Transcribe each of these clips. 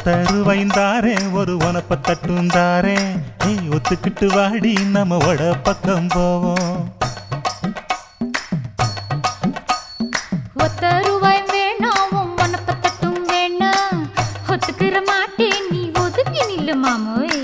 பத்தரு வைந்தாரே ஒரு உனப்ப தட்டுந்தாரே ஏய் ஒத்துக்கிட்டு வாடி நம்ம வட பக்கம் போவோம் ஒத்த ரூபாய் வேணாம் உன் மனப்ப தட்டும் வேணாம் ஒத்துக்கிற மாட்டேன் நீ ஒதுங்கி நில்லு மாமோய்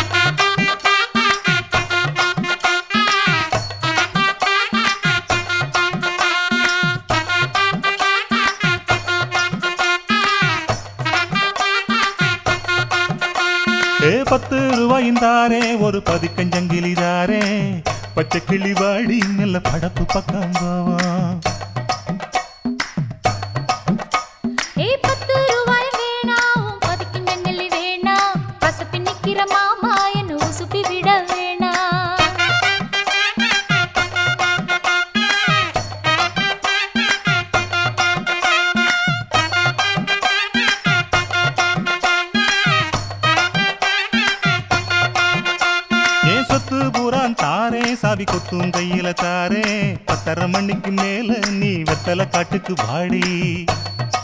ஏ பத்து ரூபாய்ந்தாரே ஒரு பதிக்கஞ்சங்கிலிதாரே பச்சை கிளி வாடி நல்ல படப்பு பக்கம் போவோம் ஏய் பத்து ரூபாய் வேணாம் உன் பதிக்கும் ஜன்னலி வேணாம் பசப்பி நிக்கிற மாமா என்ன உசுப்பி விட வேணாம் ஏ சொத்து பூரான் தாரே சாவி கொத்தும் கையில தாரே பத்தரை மணிக்கு மேல நீ வெத்தலை காட்டுக்கு வாடி